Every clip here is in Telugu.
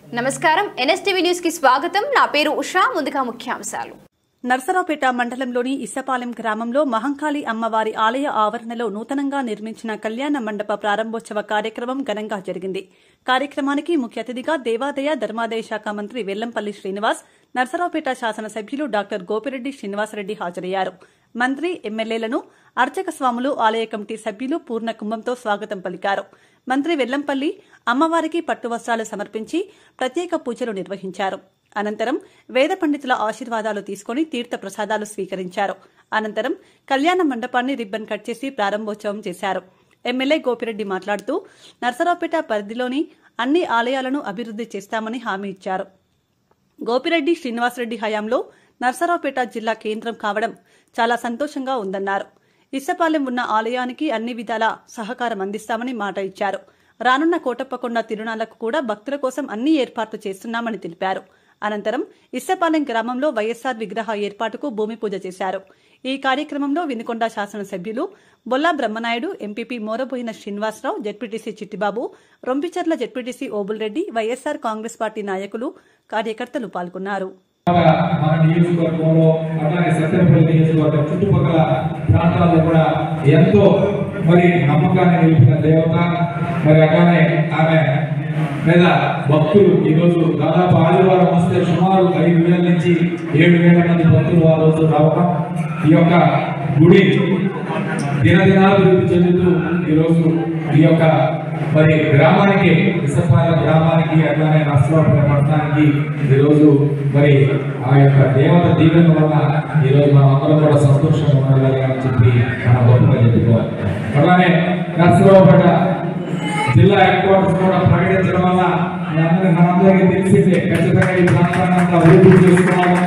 నమస్కారం ఎన్ఎస్టీవీ న్యూస్ కి స్వాగతం నా పేరు ఉషా ముందుగా ముఖ్యాంశాలు నర్సరావుపేట మండలంలోని ఇసపాలెం గ్రామంలో మహంకాళి అమ్మవారి ఆలయ ఆవరణలో నూతనంగా నిర్మించిన కళ్యాణ మండప ప్రారంభోత్సవ కార్యక్రమం ఘనంగా జరిగింది కార్యక్రమానికి ముఖ్య అతిథిగా దేవాదాయ ధర్మాదాయ శాఖ మంత్రి వెల్లంపల్లి శ్రీనివాస్ నర్సరావుపేట శాసనసభ్యులు డాక్టర్ గోపిరెడ్డి శ్రీనివాసరెడ్డి హాజరయ్యారు మంత్రి ఎమ్మెల్యేలను అర్చక స్వాములు ఆలయ కమిటీ సభ్యులు పూర్ణ కుంభంతో స్వాగతం పలికారు మంత్రి వెల్లంపల్లి అమ్మవారికి పట్టు వస్త్రాలు సమర్పించి ప్రత్యేక పూజలు నిర్వహించారు అనంతరం వేద పండితుల ఆశీర్వాదాలు తీసుకుని తీర్థ ప్రసాదాలు స్వీకరించారు అనంతరం కళ్యాణ మండపాన్ని రిబ్బన్ కట్ చేసి ప్రారంభోత్సవం చేశారు ఎమ్మెల్యే గోపిరెడ్డి మాట్లాడుతూ నర్సరావుపేట పరిధిలోని అన్ని ఆలయాలను అభివృద్ది చేస్తామని హామీ ఇచ్చారు గోపిరెడ్డి శ్రీనివాసరెడ్డి హయాంలో నర్సరావుపేట జిల్లా కేంద్రం కావడం చాలా సంతోషంగా ఉందన్నారు ఇసపాలెం ఉన్న ఆలయానికి అన్ని విధాల సహకారం అందిస్తామని మాట ఇచ్చారు రానున్న కోటప్పకొండ తిరునాళ్లకు కూడా భక్తుల కోసం అన్ని ఏర్పాట్లు చేస్తున్నామని తెలిపారు అనంతరం ఇస్సపాలెం గ్రామంలో వైఎస్సార్ విగ్రహ ఏర్పాటుకు భూమి పూజ చేశారు ఈ కార్యక్రమంలో వినుకొండ శాసనసభ్యులు Bolla Brahmanaidu MPP Moraboina Srinivasarao ZPTC Chittibabu Rompicherla ZPTC Obulreddy YSR Congress party నాయకులు కార్యకర్తలు పాల్గొన్నారు మన నియోజకవర్గంలో అట్లాగే సత్యపల్లి నియోజకవర్గం చుట్టుపక్కల ప్రాంతాల్లో కూడా ఎంతో మరి నమ్మకాన్ని నిలిపిన దేవత మరి అట్లానే ఆమె మీద భక్తులు ఈరోజు దాదాపు ఆదివారం వస్తే సుమారు ఐదు వేల నుంచి ఏడు వేల మంది భక్తులు ఆ రోజు రావడం ఈ యొక్క గుడి దినదినాభివృద్ధి చెందుతూ ఈరోజు ఈ యొక్క మరి గ్రామానికి విసపాల గ్రామానికి అట్లానే నర్సరావుపేట పట్టణానికి ఈరోజు మరి ఆ యొక్క దేవత దీవెన వల్ల ఈరోజు మనం అందరం కూడా సంతోషంగా ఉండాలి అని చెప్పి మన గొప్పగా చెప్పుకోవాలి అట్లానే నర్సరావుపేట జిల్లా హెడ్ క్వార్టర్స్ కూడా ప్రకటించడం వల్ల మీ అందరి మనందరికీ తెలిసిందే ఖచ్చితంగా ఈ ప్రాంతాన్ని అంతా అభివృద్ధి చేసుకోవాలి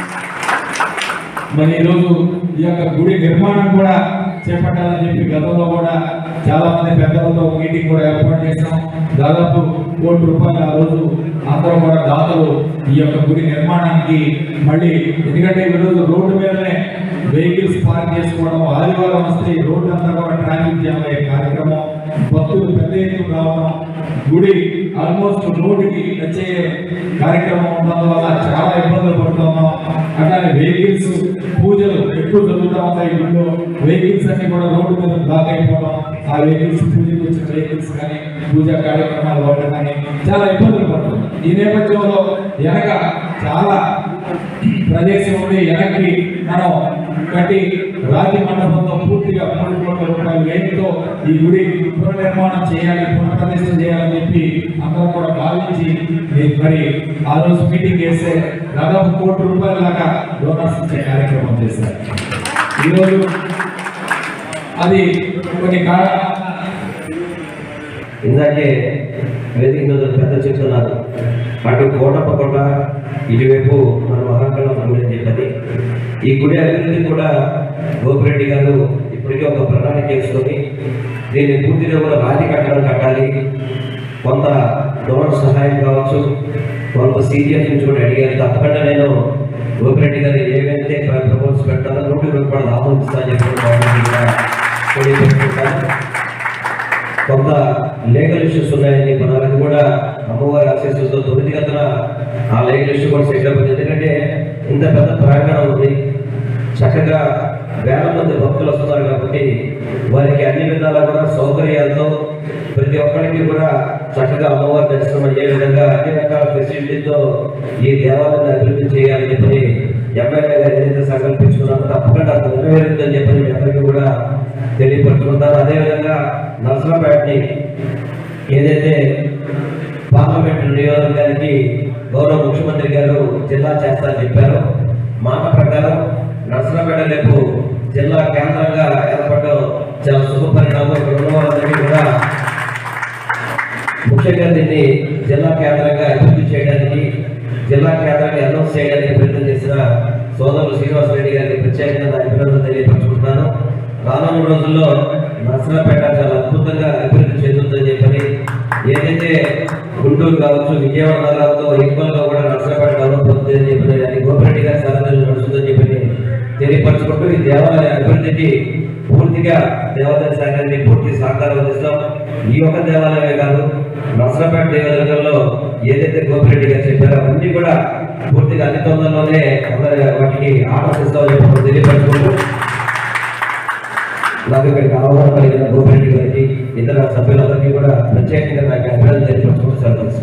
మరి ఈరోజు ఈ యొక్క గుడి నిర్మాణం కూడా చేపట్టాలని చెప్పి గతంలో కూడా చాలా మంది పెద్దలతో మీటింగ్ కూడా ఏర్పాటు చేశాం దాదాపు కోటి రూపాయలు ఆ రోజు అందరూ కూడా దాతలు ఈ యొక్క గుడి నిర్మాణానికి మళ్ళీ ఎందుకంటే ఈరోజు రోడ్డు మీదనే వెహికల్స్ పార్క్ చేసుకోవడం ఆదివారం వస్తే ఈ రోడ్డు అంతా కూడా ట్రాఫిక్ జామ్ అయ్యే కార్యక్రమం భక్తులు పెద్ద ఎత్తున రావడం గుడి ఆల్మోస్ట్ రోడ్డుకి వచ్చే కార్యక్రమం ఉండడం వల్ల చాలా ఇబ్బందులు పడుతున్నాం అట్లానే వెహికల్స్ పూజలు ఎక్కువ జరుగుతూ ఉంటాయి గుడిలో వెహికల్స్ అన్ని కూడా రోడ్డు మీద బ్లాక్ అయిపోవడం ఆ వెహికల్స్ పూజకి వచ్చిన వెహికల్స్ కానీ పూజా కార్యక్రమాలు అవ్వడం కానీ చాలా ఇబ్బందులు పడుతున్నాం ఈ నేపథ్యంలో వెనక చాలా ప్రదేశం ఉంది వెనక్కి మనం కట్టి రాతి మండపంతో పూర్తిగా మూడు కోట్ల రూపాయల వ్యయంతో ఈ గుడి పునర్నిర్మాణం చేయాలి పునఃప్రతిష్ఠ చేయాలని చెప్పి అందరం కూడా భావించి ఈ మరి ఆ రోజు మీటింగ్ చేస్తే దాదాపు కోటి రూపాయల దాకా డోనర్స్ ఇచ్చే కార్యక్రమం చేశారు ఈరోజు అది కొన్ని కారణాల ఇందాకే వేదిక మీద పెద్ద చెప్తున్నారు అటు కోటప్పకొండ ఇటువైపు మన మహాకళ గుడి అని చెప్పని ఈ గుడి అభివృద్ధి కూడా గోపిరెడ్డి గారు ఇప్పటికే ఒక ప్రణాళిక చేసుకొని దీన్ని పూర్తిగా కూడా రాతి కట్టడం కట్టాలి కొంత డోనర్ సహాయం కావచ్చు కొంత సీజీఎఫ్ నుంచి కూడా అడిగారు తప్పకుండా నేను గోపిరెడ్డి గారు ఏవైతే ప్రపోజల్స్ పెట్టాలో నూటి రూపాయలు ఆమోదిస్తానని చెప్పి గవర్నమెంట్ కూడా తెలియజేసుకుంటాను కొంత లీగల్ ఇష్యూస్ ఉన్నాయని మనకి కూడా అమ్మవారి ఆశీస్సులతో త్వరితగతిన ఆ లీగల్ ఇష్యూ కూడా సెటిల్ అయిపోయింది ఎందుకంటే ఇంత పెద్ద ప్రాంగణం ఉంది చక్కగా వేల మంది భక్తులు వస్తున్నారు కాబట్టి వారికి అన్ని విధాలా కూడా సౌకర్యాలతో ప్రతి ఒక్కరికి కూడా చక్కగా అమ్మవారి దర్శనం అయ్యే విధంగా అన్ని రకాల ఫెసిలిటీతో ఈ దేవాలయాన్ని అభివృద్ధి చేయాలని చెప్పి ఎమ్మెల్యే గారు ఏదైతే సంకల్పించుకున్నారో తప్పకుండా అది నెరవేరుతుందని చెప్పి మీ అందరికీ కూడా తెలియపరుచుకుంటారు అదేవిధంగా నర్సరాపేటని ఏదైతే పార్లమెంట్ నియోజకవర్గానికి గౌరవ ముఖ్యమంత్రి గారు జిల్లా చేస్తారని చెప్పారు మాట ప్రకారం నర్సరాపేట రేపు జిల్లా కేంద్రంగా ఏర్పడడం చాలా శుభ పరిణామం ఇక్కడ ఉన్న వాళ్ళందరికీ కూడా ముఖ్యంగా దీన్ని జిల్లా కేంద్రంగా అభివృద్ధి చేయడానికి జిల్లా కేంద్రాన్ని అనౌన్స్ చేయడానికి ప్రయత్నం చేసిన సోదరులు శ్రీనివాసరెడ్డి గారికి ప్రత్యేకంగా అభినందన తెలియపరుచుకుంటున్నాను రానున్న రోజుల్లో నర్సరాపేట చాలా అద్భుతంగా అభివృద్ధి చెందుతుందని చెప్పని ఏదైతే గుంటూరు కావచ్చు విజయవాడ నగరాలతో ఈక్వల్ గా కూడా నర్సరాపేట డెవలప్ అవుతుంది అని చెప్పి అది గోపిరెడ్డి గారి సారథ్యంలో నడుస్తుందని చెప్పి తెలియపరచుకుంటూ ఈ దేవాలయ అభివృద్ధికి పూర్తిగా దేవాలయ శాఖని పూర్తి సహకారం అందిస్తాం ఈ యొక్క దేవాలయమే కాదు నర్సరాపేట దేవాలయంలో ఏదైతే గోపిరెడ్డి గారు చెప్పారో అవన్నీ కూడా పూర్తిగా అతి తొందరలోనే అందరి వాటికి ఆర్డర్స్ ఇస్తామని చెప్పి తెలియపరచుకుంటూ నాకు ఇక్కడికి అవగాహన కలిగిన గోపిరెడ్డి గారికి ఇతర సభ్యులందరికీ కూడా ప్రత్యేకంగా నాకు అభినందన తెలియపరచుకుంటూ సెలవు